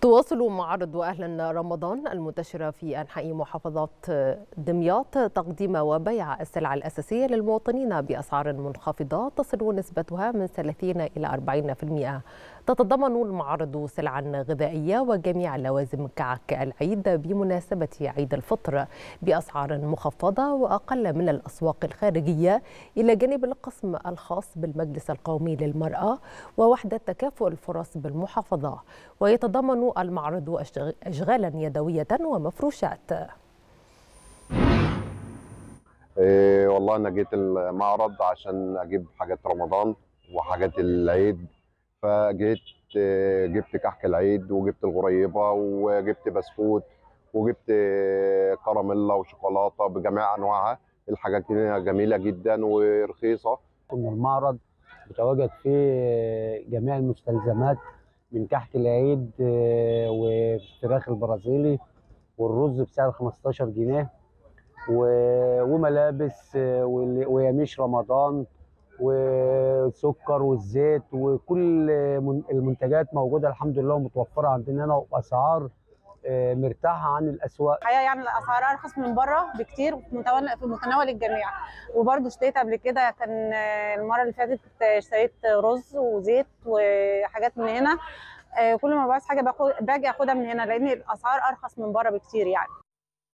تواصل معارض أهلا رمضان المنتشرة في أنحاء محافظات دمياط تقديم وبيع السلع الأساسية للمواطنين بأسعار منخفضة تصل نسبتها من 30 إلى 40% تتضمن المعارض سلعا غذائية وجميع اللوازم كعك العيد بمناسبة عيد الفطر بأسعار مخفضة وأقل من الأسواق الخارجية إلى جانب القسم الخاص بالمجلس القومي للمرأة ووحدة تكافؤ الفرص بالمحافظة ويتضمن المعرض أشغالا يدوية ومفروشات إيه والله انا جيت المعرض عشان اجيب حاجات رمضان وحاجات العيد فجيت إيه، جبت كحك العيد وجبت الغريبه وجبت بسكوت وجبت إيه، كراميلا وشوكولاته بجميع انواعها الحاجات دي جميله جدا ورخيصه ان المعرض متواجد فيه جميع المستلزمات من كحك العيد آه، والفراخ البرازيلي والرز بسعر 15 جنيه و- وملابس آه، وال- ويميش رمضان والسكر والزيت وكل من- المنتجات موجوده الحمد لله ومتوفره عندنا هنا واسعار آه، مرتاحه عن الاسواق الحقيقه يعني الاسعار ارخص من بره بكتير في متناول في متناول الجميع وبرضه اشتريت قبل كده كان آه، المره اللي فاتت اشتريت رز وزيت وحاجات من هنا آه، كل ما بعوز حاجه باخد باجي اخدها من هنا لان الاسعار ارخص من بره بكتير يعني